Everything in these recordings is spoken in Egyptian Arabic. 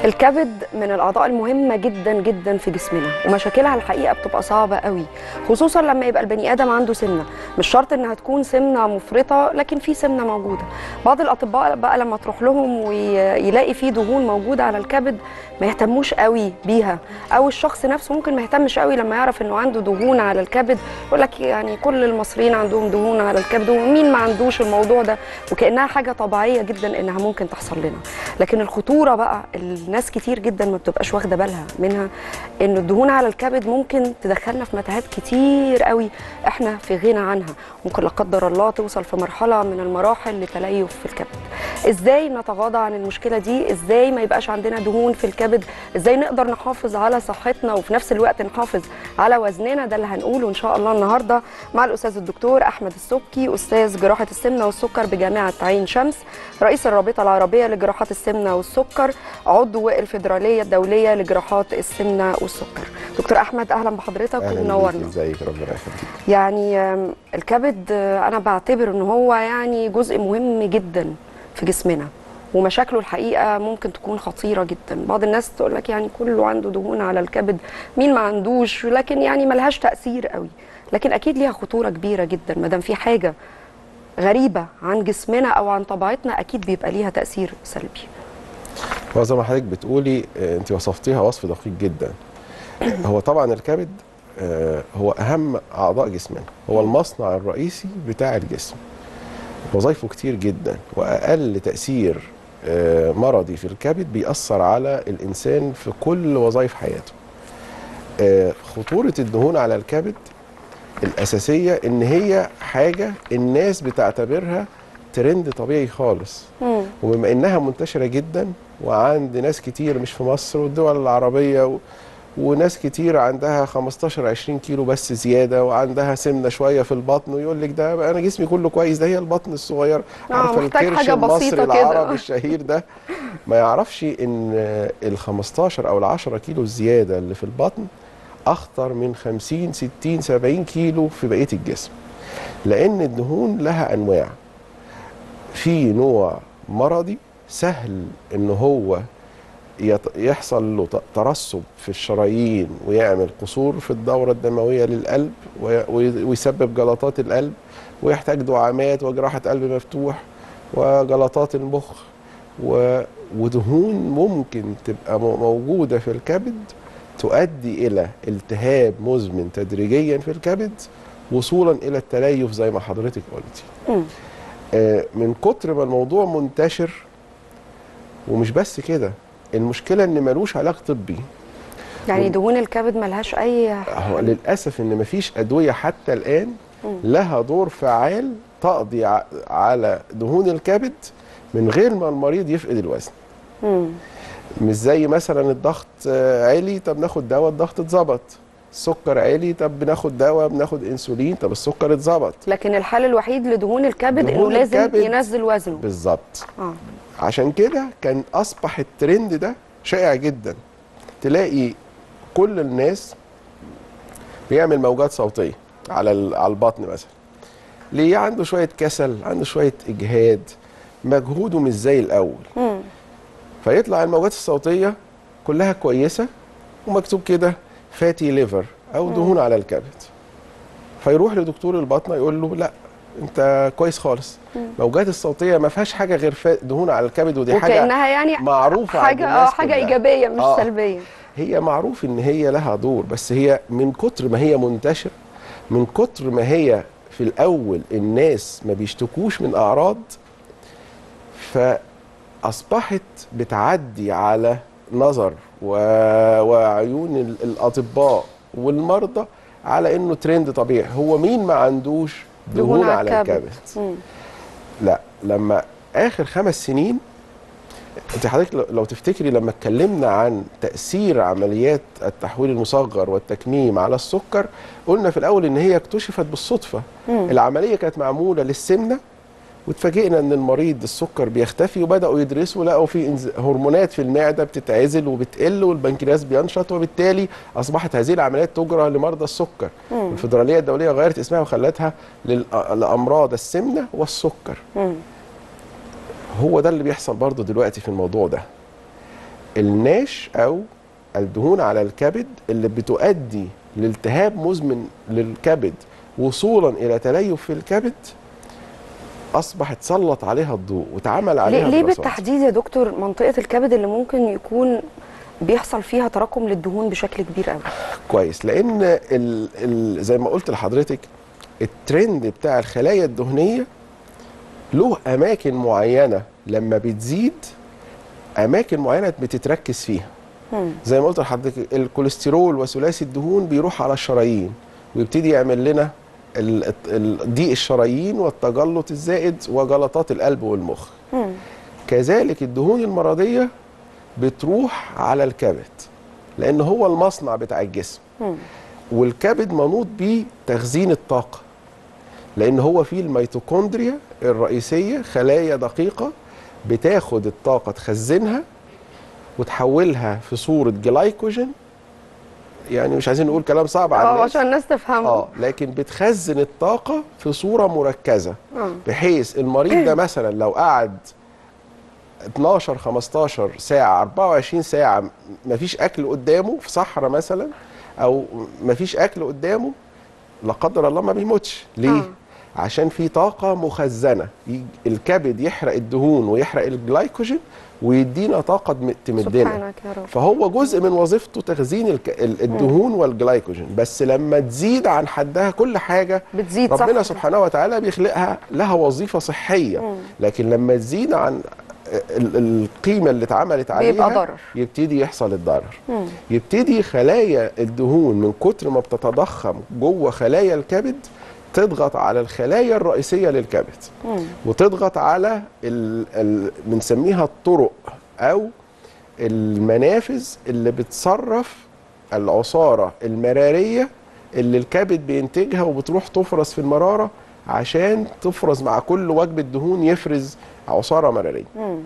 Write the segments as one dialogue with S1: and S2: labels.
S1: الكبد من الاعضاء المهمه جدا جدا في جسمنا ومشاكلها الحقيقه بتبقى صعبه قوي خصوصا لما يبقى البني ادم عنده سمنه مش شرط انها تكون سمنه مفرطه لكن في سمنه موجوده بعض الاطباء بقى لما تروح لهم ويلاقي في دهون موجوده على الكبد ما يهتموش قوي بيها او الشخص نفسه ممكن ما يهتمش قوي لما يعرف انه عنده دهون على الكبد يقول لك يعني كل المصريين عندهم دهون على الكبد ومين ما عندوش الموضوع ده وكانها حاجه طبيعيه جدا انها ممكن تحصل لنا لكن الخطوره بقى الناس كتير جدا ما بتبقاش واخده بالها منها ان الدهون على الكبد ممكن تدخلنا في متاهات كتير قوي احنا في غنى عنها ممكن لا قدر الله توصل في مرحله من المراحل لتليف في الكبد ازاي نتغاضى عن المشكله دي ازاي ما يبقاش عندنا دهون في الكبد ازاي نقدر نحافظ على صحتنا وفي نفس الوقت نحافظ على وزننا ده اللي هنقوله ان شاء الله النهارده مع الاستاذ الدكتور احمد السبكي استاذ جراحه السمنه والسكر بجامعه عين شمس رئيس الرابطه العربيه لجراحات السمنه والسكر عضو الفيدراليه الدوليه لجراحات السمنه والسكر دكتور احمد اهلا بحضرتك ومنورنا
S2: ازيك ربنا يخليك
S1: يعني آم، الكبد آه، انا بعتبر ان هو يعني جزء مهم جدا في جسمنا ومشاكله الحقيقه ممكن تكون خطيره جدا بعض الناس تقول لك يعني كله عنده دهون على الكبد مين ما عندوش لكن يعني ملهاش تاثير قوي لكن اكيد ليها خطوره كبيره جدا ما دام في حاجه غريبه عن جسمنا او عن طبيعتنا اكيد بيبقى ليها تاثير سلبي
S2: هو زي ما حضرتك بتقولي آه، انت وصفتيها وصف دقيق جدا هو طبعا الكبد آه، هو اهم اعضاء جسمنا هو المصنع الرئيسي بتاع الجسم وظائفه كتير جدا واقل تاثير آه، مرضي في الكبد بيأثر على الانسان في كل وظائف حياته آه، خطوره الدهون على الكبد الاساسيه ان هي حاجه الناس بتعتبرها ترند طبيعي خالص
S1: مم.
S2: وبما انها منتشره جدا وعند ناس كتير مش في مصر والدول العربيه و... وناس كتير عندها 15 20 كيلو بس زياده وعندها سمنه شويه في البطن ويقول لك ده بقى انا جسمي كله كويس ده هي البطن الصغير
S1: آه،
S2: عارفه
S1: محتاج
S2: الكرش
S1: حاجة بسيطة
S2: المصري
S1: كده.
S2: العربي الشهير ده ما يعرفش ان ال 15 او ال 10 كيلو الزياده اللي في البطن اخطر من 50 60 70 كيلو في بقيه الجسم لان الدهون لها انواع في نوع مرضي سهل ان هو يط- يحصل له ت- ترسب في الشرايين ويعمل قصور في الدورة الدموية للقلب وي- وي- ويسبب جلطات القلب ويحتاج دعامات وجراحة قلب مفتوح وجلطات المخ و- ودهون ممكن تبقى م- موجودة في الكبد تؤدي إلى التهاب مزمن تدريجيا في الكبد وصولا إلى التليف زي ما حضرتك قلتي
S1: مم.
S2: آه، من كتر ما الموضوع منتشر ومش بس كده المشكله ان ملوش علاج طبي
S1: يعني
S2: مم.
S1: دهون الكبد ملهاش اي
S2: هو للاسف ان مفيش ادويه حتى الان لها دور فعال تقضي ع- على دهون الكبد من غير ما المريض يفقد الوزن
S1: مم.
S2: مش زي مثلا الضغط آه، عالي طب ناخد دواء الضغط اتظبط السكر عالي طب بناخد دواء بناخد انسولين طب السكر اتظبط
S1: لكن الحل الوحيد لدهون الكبد انه
S2: دهون
S1: لازم
S2: الكبد
S1: ينزل وزنه
S2: بالظبط
S1: اه
S2: عشان كده كان اصبح الترند ده شائع جدا تلاقي كل الناس بيعمل موجات صوتيه على ال- على البطن مثلا ليه عنده شويه كسل عنده شويه اجهاد مجهوده مش زي الاول
S1: مم.
S2: فيطلع الموجات الصوتيه كلها كويسه ومكتوب كده فاتي ليفر او دهون على الكبد فيروح لدكتور البطنه يقول له لا انت كويس خالص الموجات الصوتيه ما فيهاش حاجه غير فا- دهون على الكبد ودي حاجه
S1: وكانها يعني
S2: معروفه عند
S1: حاجه اه
S2: الناس
S1: حاجه
S2: كلها.
S1: ايجابيه مش
S2: آه.
S1: سلبيه
S2: هي معروف ان هي لها دور بس هي من كتر ما هي منتشره من كتر ما هي في الاول الناس ما بيشتكوش من اعراض فاصبحت بتعدي على نظر و... وعيون ال- الاطباء والمرضى على انه ترند طبيعي هو مين ما عندوش دهون على الكبد
S1: مم.
S2: لا لما اخر خمس سنين انت حضرتك لو- لو تفتكري لما اتكلمنا عن تاثير عمليات التحويل المصغر والتكميم على السكر قلنا في الاول ان هي اكتشفت بالصدفه
S1: مم.
S2: العمليه كانت معموله للسمنه واتفاجئنا ان المريض السكر بيختفي وبداوا يدرسوا لقوا في إنز- هرمونات في المعده بتتعزل وبتقل والبنكرياس بينشط وبالتالي اصبحت هذه العمليات تجرى لمرضى السكر
S1: مم.
S2: الفدراليه الدوليه غيرت اسمها وخلتها للأ- لامراض السمنه والسكر
S1: مم.
S2: هو ده اللي بيحصل برضه دلوقتي في الموضوع ده الناش او الدهون على الكبد اللي بتؤدي لالتهاب مزمن للكبد وصولا الى تليف في الكبد اصبح اتسلط عليها الضوء واتعمل عليها
S1: ليه, ليه
S2: دراسات.
S1: بالتحديد يا دكتور منطقه الكبد اللي ممكن يكون بيحصل فيها تراكم للدهون بشكل كبير قوي
S2: كويس لان ال ال زي ما قلت لحضرتك الترند بتاع الخلايا الدهنيه له اماكن معينه لما بتزيد اماكن معينه بتتركز فيها
S1: مم.
S2: زي ما قلت لحضرتك الكوليسترول وثلاثي الدهون بيروح على الشرايين ويبتدي يعمل لنا ال- ال- ضيق الشرايين والتجلط الزائد وجلطات القلب والمخ
S1: مم.
S2: كذلك الدهون المرضيه بتروح على الكبد لان هو المصنع بتاع الجسم
S1: مم.
S2: والكبد منوط بيه تخزين الطاقه لان هو فيه الميتوكوندريا الرئيسيه خلايا دقيقه بتاخد الطاقه تخزنها وتحولها في صوره جلايكوجين يعني مش عايزين نقول كلام صعب على
S1: اه
S2: الناس
S1: عشان الناس تفهمه
S2: اه لكن بتخزن الطاقه في صوره مركزه
S1: آه.
S2: بحيث المريض ده مثلا لو قعد 12 15 ساعه 24 ساعه مفيش اكل قدامه في صحراء مثلا او مفيش اكل قدامه لا قدر الله ما بيموتش ليه
S1: آه.
S2: عشان في طاقه مخزنه يج- الكبد يحرق الدهون ويحرق الجلايكوجين ويدينا طاقه تم- تمدنا
S1: سبحانك يا رب
S2: فهو جزء من وظيفته تخزين الك- ال- الدهون والجلايكوجين بس لما تزيد عن حدها كل حاجه
S1: بتزيد صح
S2: ربنا سبحانه وتعالى بيخلقها لها وظيفه صحيه
S1: مم.
S2: لكن لما تزيد عن ال- القيمه اللي اتعملت عليها
S1: بيبقى ضرر.
S2: يبتدي يحصل الضرر
S1: مم.
S2: يبتدي خلايا الدهون من كتر ما بتتضخم جوه خلايا الكبد تضغط على الخلايا الرئيسيه للكبد
S1: مم.
S2: وتضغط على ال- ال- بنسميها الطرق او المنافذ اللي بتصرف العصاره المراريه اللي الكبد بينتجها وبتروح تفرز في المراره عشان تفرز مع كل وجبه دهون يفرز عصاره مراريه
S1: مم.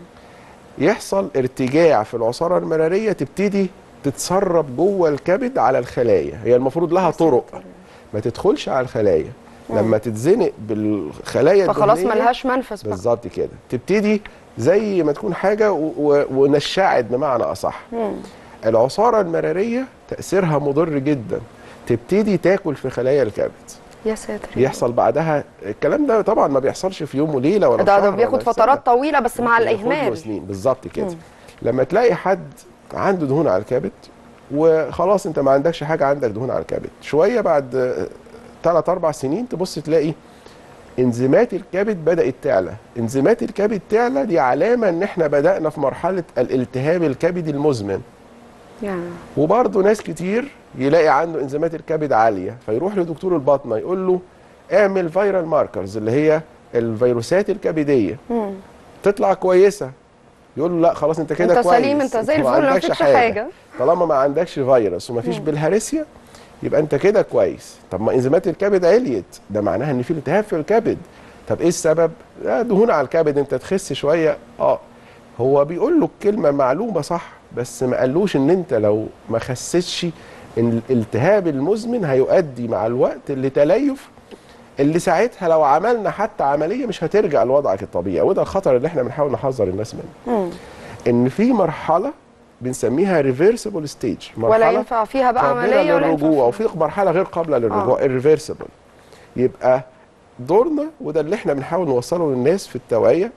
S2: يحصل ارتجاع في العصاره المراريه تبتدي تتسرب جوه الكبد على الخلايا هي المفروض لها طرق ما تدخلش على الخلايا لما تتزنق بالخلايا
S1: فخلاص
S2: الدهنية
S1: ملهاش منفذ بقى
S2: بالظبط كده تبتدي زي ما تكون حاجه و- و- ونشعت بمعنى اصح
S1: مم.
S2: العصاره المراريه تاثيرها مضر جدا تبتدي تاكل في خلايا الكبد
S1: يا ساتر يا
S2: يحصل بعدها الكلام ده طبعا ما بيحصلش في يوم وليله ولا
S1: رب.
S2: في
S1: ده
S2: شهر
S1: ده بياخد
S2: ولا في
S1: فترات
S2: سنة.
S1: طويله بس مع
S2: ممكن ياخد له
S1: الاهمال
S2: سنين بالظبط كده
S1: مم.
S2: لما تلاقي حد عنده دهون على الكبد وخلاص انت ما عندكش حاجه عندك دهون على الكبد شويه بعد ثلاث اربع سنين تبص تلاقي انزيمات الكبد بدات تعلى انزيمات الكبد تعلى دي علامه ان احنا بدانا في مرحله الالتهاب الكبدي المزمن
S1: يعني
S2: وبرضه ناس كتير يلاقي عنده انزيمات الكبد عاليه فيروح لدكتور الباطنه يقول له اعمل فيرال ماركرز اللي هي الفيروسات الكبديه
S1: مم.
S2: تطلع كويسه يقول له لا خلاص انت كده
S1: انت
S2: كويس
S1: سليم انت زي
S2: ما
S1: الفل ما
S2: عندكش
S1: فيكش حاجه
S2: طالما ما عندكش فيروس وما فيش بالهارسيا يبقى انت كده كويس طب ما انزيمات الكبد عليت ده معناها ان في التهاب في الكبد طب ايه السبب لا دهون على الكبد انت تخس شويه اه هو بيقول له كلمه معلومه صح بس ما قالوش ان انت لو ما خسستش ان الالتهاب المزمن هيؤدي مع الوقت لتليف اللي ساعتها لو عملنا حتى عمليه مش هترجع لوضعك الطبيعي وده الخطر اللي احنا بنحاول نحذر الناس منه
S1: مم.
S2: ان في مرحله بنسميها ريفرسبل ستيج
S1: ولا ينفع فيها بقى
S2: قابلة
S1: عمليه ولا
S2: للرجوع
S1: ينفع
S2: وفي مرحله غير قابله للرجوع
S1: آه.
S2: الريفرسبل يبقى دورنا وده اللي احنا بنحاول نوصله للناس في التوعيه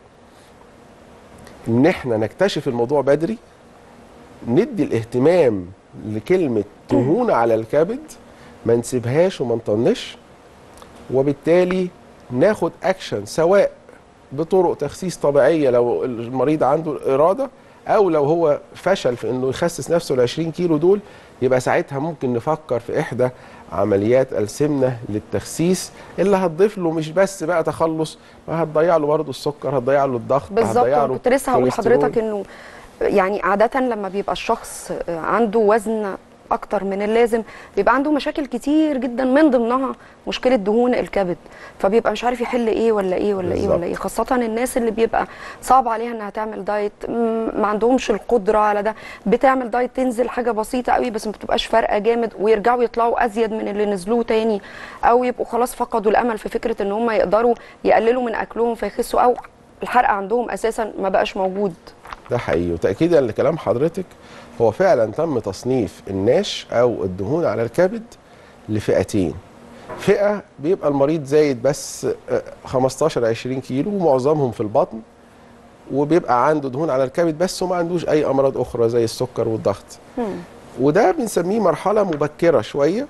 S2: ان احنا نكتشف الموضوع بدري ندي الاهتمام لكلمه دهون على الكبد ما نسيبهاش وما نطنش وبالتالي ناخد اكشن سواء بطرق تخسيس طبيعيه لو المريض عنده الاراده او لو هو فشل في انه يخسس نفسه ال 20 كيلو دول يبقى ساعتها ممكن نفكر في احدى عمليات السمنه للتخسيس اللي هتضيف له مش بس بقى تخلص ما هتضيع له برضه السكر هتضيع له الضغط
S1: بالظبط
S2: هتضيع
S1: أنا
S2: له
S1: كنت لسه هقول
S2: كوليسترول.
S1: لحضرتك انه يعني عاده لما بيبقى الشخص عنده وزن اكتر من اللازم بيبقى عنده مشاكل كتير جدا من ضمنها مشكله دهون الكبد فبيبقى مش عارف يحل ايه ولا ايه ولا ايه
S2: بالظبط.
S1: ولا ايه خاصه الناس اللي بيبقى صعب عليها انها تعمل دايت م- ما عندهمش القدره على ده بتعمل دايت تنزل حاجه بسيطه قوي بس ما بتبقاش فارقه جامد ويرجعوا يطلعوا ازيد من اللي نزلوه تاني او يبقوا خلاص فقدوا الامل في فكره ان هم يقدروا يقللوا من اكلهم فيخسوا او الحرق عندهم اساسا ما بقاش موجود
S2: ده حقيقي وتاكيدا لكلام حضرتك هو فعلا تم تصنيف الناش او الدهون على الكبد لفئتين فئه بيبقى المريض زايد بس آه، 15 20 كيلو ومعظمهم في البطن وبيبقى عنده دهون على الكبد بس وما عندوش اي امراض اخرى زي السكر والضغط وده بنسميه مرحله مبكره شويه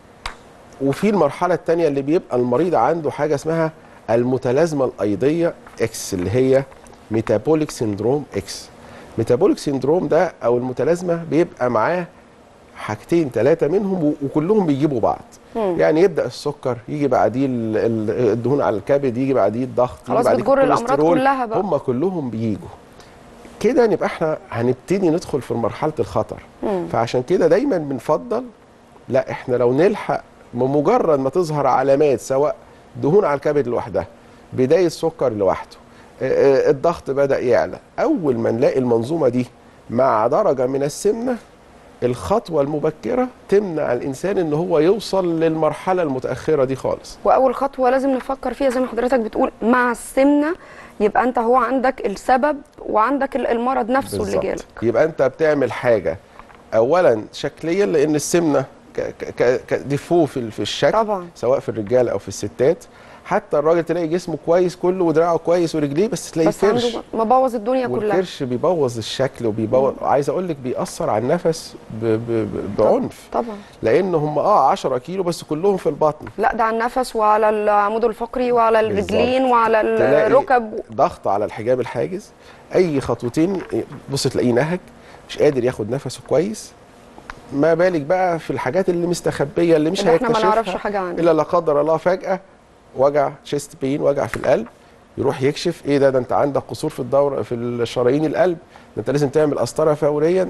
S2: وفي المرحله الثانيه اللي بيبقى المريض عنده حاجه اسمها المتلازمه الايضيه اكس اللي هي ميتابوليك سيندروم اكس ميتابوليك سيندروم ده او المتلازمه بيبقى معاه حاجتين ثلاثه منهم و- وكلهم بيجيبوا بعض
S1: مم.
S2: يعني يبدا السكر يجي بعديه ال- ال- الدهون على الكبد يجي بعديه الضغط يجي
S1: خلاص
S2: بعديه
S1: بتجر الأمراض
S2: الكوليسترول.
S1: كلها بقى.
S2: هم كلهم بيجوا كده نبقى احنا هنبتدي ندخل في مرحله الخطر
S1: مم.
S2: فعشان كده دايما بنفضل لا احنا لو نلحق بمجرد ما تظهر علامات سواء دهون على الكبد لوحدها بدايه سكر لوحده آه، آه، الضغط بدا يعلى اول ما نلاقي المنظومه دي مع درجه من السمنه الخطوه المبكره تمنع الانسان ان هو يوصل للمرحله المتاخره دي خالص
S1: واول خطوه لازم نفكر فيها زي ما حضرتك بتقول مع السمنه يبقى انت هو عندك السبب وعندك ال- المرض نفسه اللي
S2: بالظبط.
S1: جالك
S2: يبقى انت بتعمل حاجه اولا شكليا لان السمنه ك- ك- ك- كديفو في ال- في الشكل
S1: طبعا.
S2: سواء في الرجال او في الستات حتى الراجل تلاقي جسمه كويس كله ودراعه كويس ورجليه بس تلاقيه
S1: بس عنده
S2: كرش
S1: مبوظ الدنيا كلها
S2: والكرش بيبوظ الشكل وبيبوظ عايز اقول لك بيأثر على النفس ب... ب... ب... بعنف
S1: طبعا
S2: لان هم اه 10 كيلو بس كلهم في البطن
S1: لا ده على النفس وعلى العمود الفقري وعلى الرجلين
S2: بالظبط.
S1: وعلى
S2: تلاقي
S1: الركب
S2: ضغط على الحجاب الحاجز اي خطوتين بص تلاقيه نهج مش قادر ياخد نفسه كويس ما بالك بقى في الحاجات اللي مستخبيه اللي مش
S1: اللي احنا ما
S2: هيكتشفها
S1: نعرفش حاجه عنها
S2: الا لا قدر الله فجاه وجع تشيست بين وجع في القلب يروح يكشف ايه ده ده انت عندك قصور في الدوره في الشرايين القلب ده انت لازم تعمل قسطره فوريا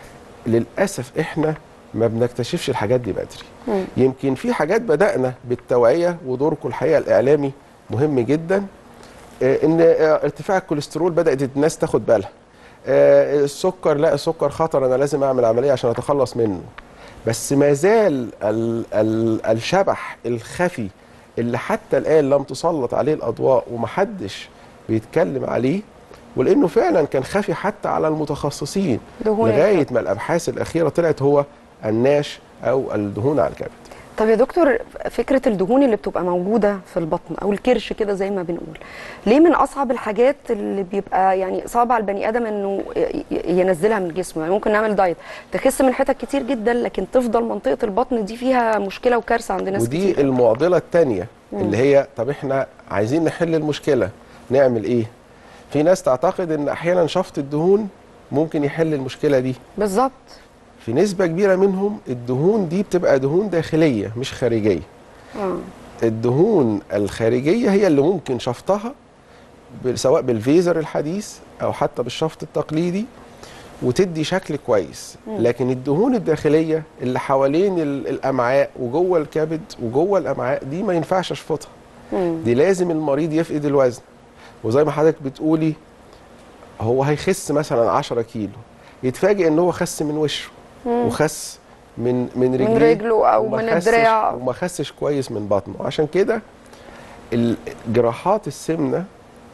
S2: للاسف احنا ما بنكتشفش الحاجات دي بدري
S1: مم.
S2: يمكن في حاجات بدانا بالتوعيه ودوركم الحقيقه الاعلامي مهم جدا آه، ان آه، ارتفاع الكوليسترول بدات الناس تاخد بالها آه، السكر لا السكر خطر انا لازم اعمل عمليه عشان اتخلص منه بس ما زال ال ال الشبح الخفي اللي حتى الان لم تسلط عليه الاضواء ومحدش بيتكلم عليه ولانه فعلا كان خفي حتى على المتخصصين
S1: دهون
S2: لغايه
S1: الكبد.
S2: ما الابحاث الاخيره طلعت هو الناش او الدهون على الكبد
S1: طب يا دكتور فكرة الدهون اللي بتبقى موجودة في البطن أو الكرش كده زي ما بنقول ليه من أصعب الحاجات اللي بيبقى يعني صعب على البني آدم إنه ي- ي- ينزلها من جسمه يعني ممكن نعمل دايت تخس من حتت كتير جدا لكن تفضل منطقة البطن دي فيها مشكلة وكارثة عند ناس
S2: ودي
S1: كتير
S2: المعضله الثانيه اللي هي طب احنا عايزين نحل المشكله نعمل ايه في ناس تعتقد ان احيانا شفط الدهون ممكن يحل المشكله دي
S1: بالظبط
S2: في نسبه كبيره منهم الدهون دي بتبقى دهون داخليه مش خارجيه
S1: آه.
S2: الدهون الخارجيه هي اللي ممكن شفطها ب- سواء بالفيزر الحديث او حتى بالشفط التقليدي وتدي شكل كويس لكن الدهون الداخليه اللي حوالين ال- الامعاء وجوه الكبد وجوه الامعاء دي ما ينفعش اشفطها
S1: مم.
S2: دي لازم المريض يفقد الوزن وزي ما حضرتك بتقولي هو هيخس مثلا 10 كيلو يتفاجئ ان هو خس من وشه وخس من من رجليه
S1: من رجله أو
S2: وما
S1: من
S2: خسش-
S1: الدراع.
S2: وما خسش كويس من بطنه عشان كده ال- جراحات السمنه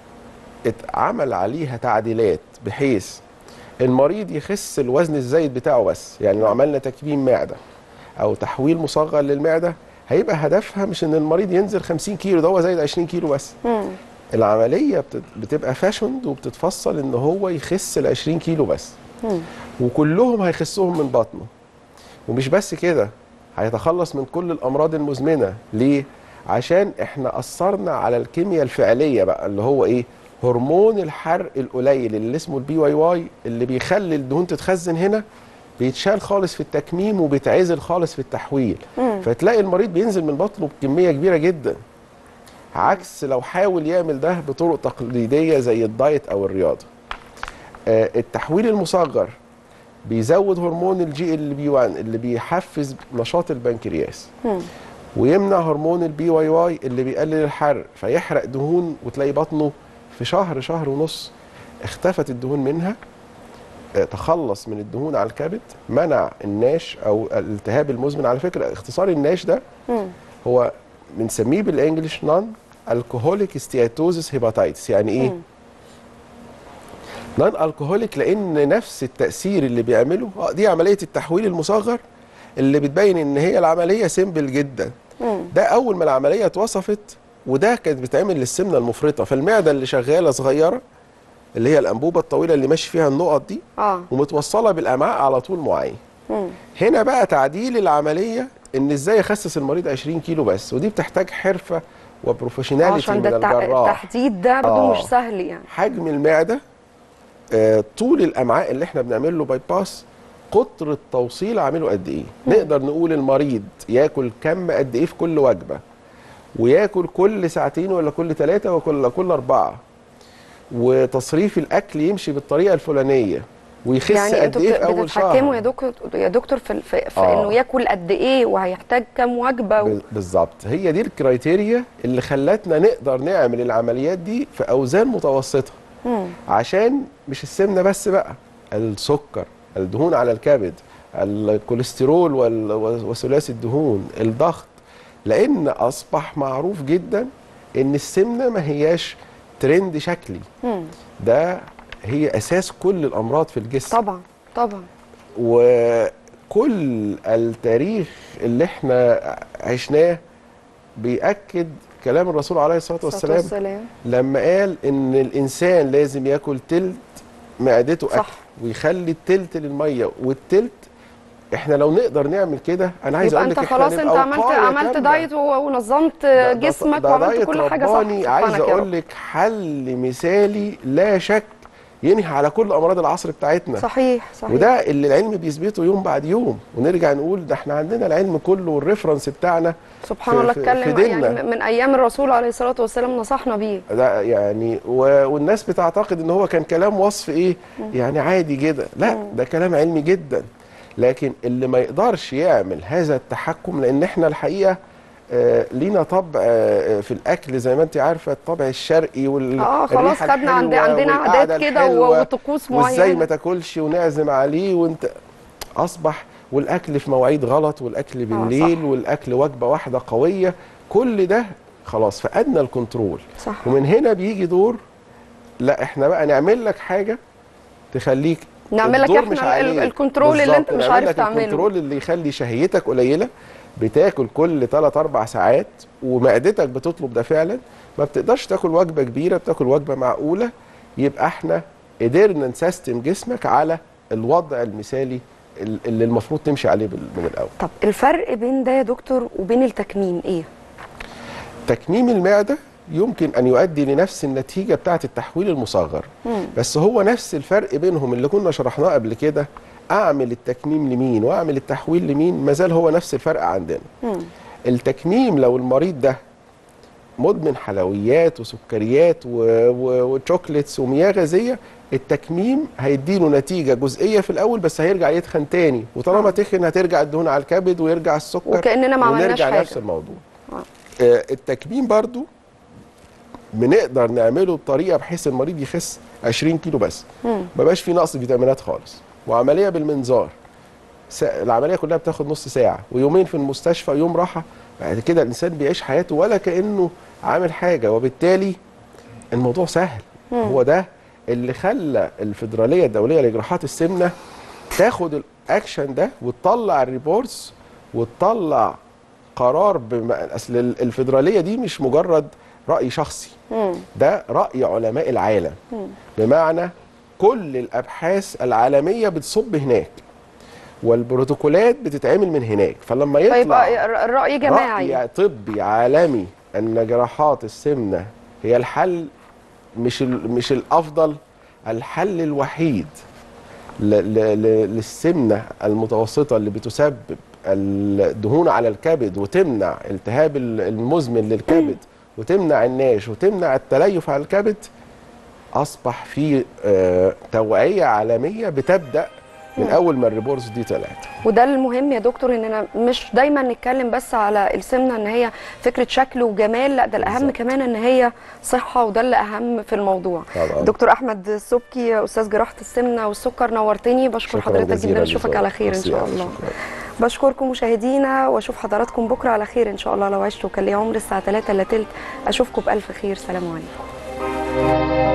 S2: اتعمل عليها تعديلات بحيث المريض يخس الوزن الزايد بتاعه بس يعني لو عملنا تكميم معده او تحويل مصغر للمعده هيبقى هدفها مش ان المريض ينزل 50 كيلو ده هو زايد 20 كيلو بس
S1: مم.
S2: العمليه بت- بتبقى فاشند وبتتفصل ان هو يخس ال 20 كيلو بس
S1: مم.
S2: وكلهم هيخسهم من بطنه ومش بس كده هيتخلص من كل الامراض المزمنه ليه عشان احنا اثرنا على الكيمياء الفعليه بقى اللي هو ايه هرمون الحرق القليل اللي اسمه البي واي واي اللي بيخلي الدهون تتخزن هنا بيتشال خالص في التكميم وبيتعزل خالص في التحويل
S1: مم.
S2: فتلاقي المريض بينزل من بطنه بكميه كبيره جدا عكس لو حاول يعمل ده بطرق تقليديه زي الدايت او الرياضه آه، التحويل المصغر بيزود هرمون الجي ال بي 1 اللي بيحفز نشاط البنكرياس
S1: مم.
S2: ويمنع هرمون البي واي واي اللي بيقلل الحرق فيحرق دهون وتلاقي بطنه في شهر شهر ونص اختفت الدهون منها آه، تخلص من الدهون على الكبد منع الناش او الالتهاب المزمن على فكره اختصار الناش ده
S1: مم.
S2: هو بنسميه بالانجلش نون الكحوليك ستياتوزس هيباتايتس يعني ايه
S1: مم.
S2: نون الكهوليك لان نفس التاثير اللي بيعمله آه، دي عمليه التحويل المصغر اللي بتبين ان هي العمليه سيمبل جدا
S1: مم.
S2: ده اول ما العمليه اتوصفت وده كانت بتعمل للسمنه المفرطه فالمعده اللي شغاله صغيره اللي هي الانبوبه الطويله اللي ماشي فيها النقط دي
S1: اه
S2: ومتوصله بالامعاء على طول معين
S1: مم.
S2: هنا بقى تعديل العمليه ان ازاي اخسس المريض 20 كيلو بس ودي بتحتاج حرفه وبروفيشناليتي
S1: عشان
S2: من
S1: ده التع-
S2: الجراح
S1: التحديد ده برضه
S2: آه.
S1: مش سهل يعني
S2: حجم المعده آه، طول الامعاء اللي احنا بنعمل له باي باس قطر التوصيل عامله قد ايه نقدر نقول المريض ياكل كم قد ايه في كل وجبه وياكل كل ساعتين ولا كل ثلاثه ولا كل اربعه وتصريف الاكل يمشي بالطريقه الفلانيه ويخس
S1: يعني
S2: قد
S1: انتوا
S2: ايه
S1: بت-
S2: في اول
S1: بتتحكموا يا
S2: شهر
S1: دكتور يا دكتور في في, في
S2: آه.
S1: انه ياكل قد ايه وهيحتاج كام وجبه و...
S2: ب- بالظبط هي دي الكرايتيريا اللي خلتنا نقدر نعمل العمليات دي في اوزان متوسطه
S1: مم.
S2: عشان مش السمنه بس بقى السكر الدهون على الكبد الكوليسترول وال- وثلاثي الدهون الضغط لان اصبح معروف جدا ان السمنه ما هياش ترند شكلي
S1: مم.
S2: ده هي اساس كل الامراض في الجسم
S1: طبعا طبعا
S2: وكل التاريخ اللي احنا عشناه بيأكد كلام الرسول عليه الصلاة
S1: الصلاة
S2: والسلام
S1: والسلام
S2: لما قال ان الانسان لازم ياكل تلت معدته
S1: صح.
S2: اكل ويخلي التلت للميه والتلت احنا لو نقدر نعمل كده انا عايز
S1: يبقى
S2: اقول
S1: انت
S2: لك احنا
S1: خلاص انت
S2: نبقى
S1: عملت
S2: وقاية
S1: عملت
S2: كاملة.
S1: دايت و- ونظمت
S2: ده- ده-
S1: جسمك
S2: ده
S1: وعملت
S2: دايت
S1: كل حاجه صح
S2: رباني عايز
S1: سبحانك يا
S2: اقول
S1: رب.
S2: لك حل مثالي لا شك ينهي على كل امراض العصر بتاعتنا
S1: صحيح صحيح
S2: وده اللي العلم بيثبته يوم بعد يوم ونرجع نقول ده احنا عندنا العلم كله والريفرنس بتاعنا
S1: سبحان
S2: في-
S1: الله
S2: في-
S1: اتكلم
S2: في ديننا.
S1: يعني من ايام الرسول عليه الصلاه والسلام نصحنا بيه
S2: ده يعني و- والناس بتعتقد ان هو كان كلام وصف ايه يعني عادي كده لا ده كلام علمي جدا لكن اللي ما يقدرش يعمل هذا التحكم لان احنا الحقيقه آه لينا طبع آه في الاكل زي ما انت عارفه الطبع الشرقي وال
S1: اه خلاص
S2: الريحة
S1: خدنا عند
S2: الحلوة
S1: عندنا
S2: والقعدة
S1: عادات كده
S2: الحلوة
S1: و- وطقوس
S2: وازاي
S1: معينه
S2: ما تاكلش ونعزم عليه وانت اصبح والاكل في مواعيد غلط والاكل بالليل والاكل وجبه واحده قويه كل ده خلاص فقدنا الكنترول
S1: صح
S2: ومن هنا بيجي دور لا احنا بقى نعمل لك حاجه تخليك
S1: نعمل لك
S2: الدور
S1: احنا
S2: مش
S1: ال-
S2: عليك.
S1: الكنترول اللي انت
S2: بالظبط،
S1: مش
S2: نعمل
S1: عارف
S2: لك
S1: تعمله.
S2: الكنترول اللي يخلي شهيتك قليله بتاكل كل 3 4 ساعات ومعدتك بتطلب ده فعلا ما بتقدرش تاكل وجبه كبيره بتاكل وجبه معقوله يبقى احنا قدرنا نسيستم جسمك على الوضع المثالي ال- اللي المفروض تمشي عليه بال- من الاول
S1: طب الفرق بين ده يا دكتور وبين التكميم ايه
S2: تكميم المعده يمكن ان يؤدي لنفس النتيجه بتاعه التحويل المصغر
S1: مم.
S2: بس هو نفس الفرق بينهم اللي كنا شرحناه قبل كده اعمل التكميم لمين واعمل التحويل لمين مازال هو نفس الفرق عندنا
S1: مم.
S2: التكميم لو المريض ده مدمن حلويات وسكريات و- و- وشوكليتس ومياه غازيه التكميم هيديله نتيجه جزئيه في الاول بس هيرجع يتخن تاني وطالما
S1: آه.
S2: تخن هترجع الدهون على الكبد ويرجع السكر
S1: وكاننا ما عملناش
S2: ونرجع
S1: حاجه
S2: نفس الموضوع
S1: آه.
S2: آه، التكميم برضو بنقدر نعمله بطريقه بحيث المريض يخس 20 كيلو بس
S1: مم.
S2: ما بقاش في نقص فيتامينات خالص وعمليه بالمنظار سا- العمليه كلها بتاخد نص ساعه ويومين في المستشفى يوم راحه بعد كده الانسان بيعيش حياته ولا كانه عامل حاجه وبالتالي الموضوع سهل
S1: مم.
S2: هو ده اللي خلى الفدراليه الدوليه لجراحات السمنه تاخد الاكشن ده وتطلع الريبورتس وتطلع قرار بما اصل ال- الفدراليه دي مش مجرد راي شخصي
S1: مم.
S2: ده راي علماء العالم
S1: مم.
S2: بمعنى كل الابحاث العالميه بتصب هناك والبروتوكولات بتتعمل من هناك فلما يطلع
S1: فيبقى الر- الراي جماعي
S2: رأي طبي عالمي ان جراحات السمنه هي الحل مش ال- مش الافضل الحل الوحيد ل- ل- ل- للسمنه المتوسطه اللي بتسبب الدهون على الكبد وتمنع التهاب ال- المزمن للكبد وتمنع الناش وتمنع التليف على الكبد اصبح في آه، توعيه عالميه بتبدا من اول ما الريبورتس دي طلعت
S1: وده المهم يا دكتور اننا مش دايما نتكلم بس على السمنه ان هي فكره شكل وجمال لا ده الاهم
S2: بالظبط.
S1: كمان ان هي صحه وده اللي اهم في الموضوع
S2: طبعا
S1: دكتور احمد السبكي استاذ جراحه السمنه والسكر نورتني بشكر
S2: شكراً
S1: حضرتك
S2: جزيلاً
S1: جدا اشوفك
S2: لذوقك.
S1: على خير ان
S2: ميرسي
S1: شاء
S2: أوي،
S1: الله
S2: شكراً.
S1: بشكركم مشاهدينا واشوف حضراتكم بكره على خير ان شاء الله لو عشتوا كان لي عمر الساعه 3 الا تلت اشوفكم بالف خير سلام عليكم